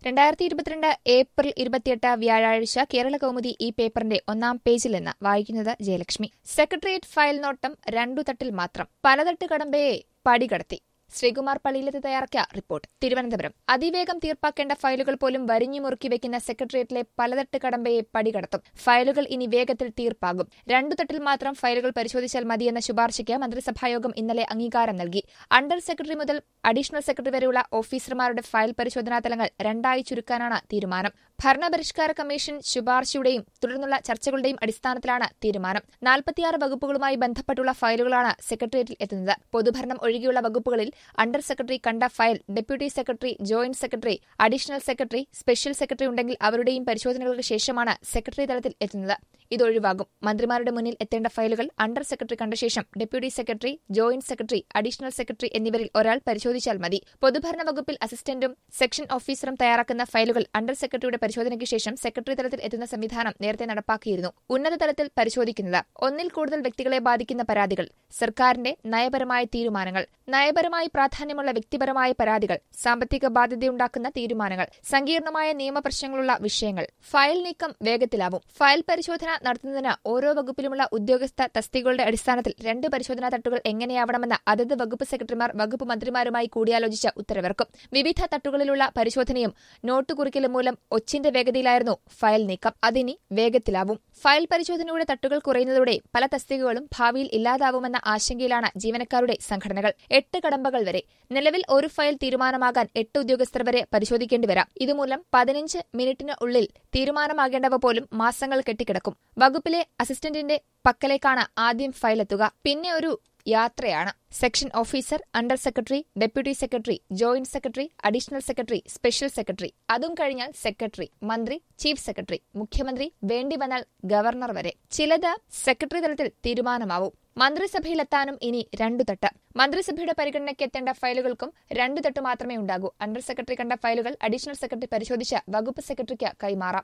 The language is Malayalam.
രണ്ടായിരത്തി ഇരുപത്തിരണ്ട് ഏപ്രിൽ ഇരുപത്തിയെട്ട് വ്യാഴാഴ്ച കേരള കൗമുദി ഈ പേപ്പറിന്റെ ഒന്നാം പേജിൽ നിന്ന് വായിക്കുന്നത് ജയലക്ഷ്മി സെക്രട്ടേറിയറ്റ് ഫയൽ നോട്ടം രണ്ടു തട്ടിൽ മാത്രം പലതട്ട് കടമ്പയെ പടികടത്തി ശ്രീകുമാർ പള്ളിയിലെത്തി തയ്യാറാക്കിയ റിപ്പോർട്ട് തിരുവനന്തപുരം അതിവേഗം തീർപ്പാക്കേണ്ട ഫയലുകൾ പോലും വരിഞ്ഞു മുറുക്കി വെക്കുന്ന സെക്രട്ടേറിയറ്റിലെ പലതട്ട് കടമ്പയെ പടികടത്തും ഫയലുകൾ ഇനി വേഗത്തിൽ തീർപ്പാകും രണ്ടു തട്ടിൽ മാത്രം ഫയലുകൾ പരിശോധിച്ചാൽ മതിയെന്ന ശുപാർശയ്ക്ക് മന്ത്രിസഭായോഗം ഇന്നലെ അംഗീകാരം നൽകി അണ്ടർ സെക്രട്ടറി മുതൽ അഡീഷണൽ സെക്രട്ടറി വരെയുള്ള ഓഫീസർമാരുടെ ഫയൽ പരിശോധനാ തലങ്ങൾ രണ്ടായി ചുരുക്കാനാണ് തീരുമാനം ഭരണപരിഷ്കാര കമ്മീഷൻ ശുപാർശയുടെയും തുടർന്നുള്ള ചർച്ചകളുടെയും അടിസ്ഥാനത്തിലാണ് തീരുമാനം നാൽപ്പത്തിയാറ് വകുപ്പുകളുമായി ബന്ധപ്പെട്ടുള്ള ഫയലുകളാണ് സെക്രട്ടേറിയറ്റിൽ എത്തുന്നത് പൊതുഭരണം ഒഴികെയുള്ള വകുപ്പുകളിൽ അണ്ടർ സെക്രട്ടറി കണ്ട file deputy secretary joint secretary additional secretary special secretary ഉണ്ടെങ്കിൽ അവരുടെയും പരിശോധനകൾക്ക് ശേഷമാണ് സെക്രട്ടറി തലത്തിൽ എത്തുന്നത് ഇതൊഴിവാകും മന്ത്രിമാരുടെ മുന്നിൽ എത്തേണ്ട ഫയലുകൾ അണ്ടർ സെക്രട്ടറി കണ്ട ശേഷം deputy secretary joint secretary additional secretary എന്നിവരിൽ ഒരാൾ പരിശോധിച്ചാൽ മതി പൊതുഭരണ വകുപ്പിൽ അസിസ്റ്റന്റും സെക്ഷൻ ഓഫീസറും തയ്യാറാക്കുന്ന ഫയലുകൾ അണ്ടർ സെക്രട്ടറിയുടെ പരിശോധനയ്ക്ക് ശേഷം സെക്രട്ടറി തലത്തിൽ എത്തുന്ന സംവിധാനം നേരത്തെ നടപ്പാക്കിയിരുന്നു ഉന്നത തലത്തിൽ പരിശോധിക്കുന്നത് ഒന്നിൽ കൂടുതൽ വ്യക്തികളെ ബാധിക്കുന്ന പരാതികൾ സർക്കാരിന്റെ നയപരമായ തീരുമാനങ്ങൾ നയപരമായി പ്രാധാന്യമുള്ള വ്യക്തിപരമായ പരാതികൾ സാമ്പത്തിക ബാധ്യതയുണ്ടാക്കുന്ന തീരുമാനങ്ങൾ സങ്കീർണമായ നിയമപ്രശ്നങ്ങളുള്ള വിഷയങ്ങൾ ഫയൽ നീക്കം വേഗത്തിലാവും ഫയൽ പരിശോധന നടത്തുന്നതിന് ഓരോ വകുപ്പിലുമുള്ള ഉദ്യോഗസ്ഥ തസ്തികകളുടെ അടിസ്ഥാനത്തിൽ രണ്ട് പരിശോധനാ തട്ടുകൾ എങ്ങനെയാവണമെന്ന് അതത് വകുപ്പ് സെക്രട്ടറിമാർ വകുപ്പ് മന്ത്രിമാരുമായി കൂടിയാലോചിച്ച ഉത്തരവിറക്കും വിവിധ തട്ടുകളിലുള്ള പരിശോധനയും നോട്ട് കുറിക്കലും മൂലം ഒച്ചിന്റെ വേഗതയിലായിരുന്നു ഫയൽ നീക്കം അതിനി വേഗത്തിലാവും ഫയൽ പരിശോധനയുടെ തട്ടുകൾ കുറയുന്നതോടെ പല തസ്തികകളും ഭാവിയിൽ ഇല്ലാതാവുമെന്ന ആശങ്കയിലാണ് ജീവനക്കാരുടെ സംഘടനകൾ എട്ട് കടമ്പകൾ വരെ നിലവിൽ ഒരു ഫയൽ തീരുമാനമാകാൻ എട്ട് ഉദ്യോഗസ്ഥർ വരെ പരിശോധിക്കേണ്ടി വരാം ഇതുമൂലം പതിനഞ്ച് മിനിറ്റിന് ഉള്ളിൽ തീരുമാനമാകേണ്ടവ പോലും മാസങ്ങൾ കെട്ടിക്കിടക്കും വകുപ്പിലെ അസിസ്റ്റന്റിന്റെ പക്കലേക്കാണ് ആദ്യം ഫയലെത്തുക പിന്നെ ഒരു യാത്രയാണ് section officer under secretary deputy secretary joint secretary additional secretary special secretary അതും കഴിഞ്ഞാൽ സെക്രട്ടറി മന്ത്രി ചീഫ് സെക്രട്ടറി മുഖ്യമന്ത്രി വേണ്ടി വന്നാൽ ഗവർണർ വരെ ചിലത് സെക്രട്ടറി തലത്തിൽ തീരുമാനമാവും മന്ത്രിസഭയിലെത്താനും ഇനി രണ്ടു തട്ട് മന്ത്രിസഭയുടെ പരിഗണനയ്ക്ക് എത്തേണ്ട ഫയലുകൾക്കും രണ്ടു തട്ട് മാത്രമേ ഉണ്ടാകൂ അണ്ടർ സെക്രട്ടറി കണ്ട ഫയലുകൾ അഡീഷണൽ സെക്രട്ടറി പരിശോധിച്ച് വകുപ്പ് സെക്രട്ടറിക്ക് കൈമാറാം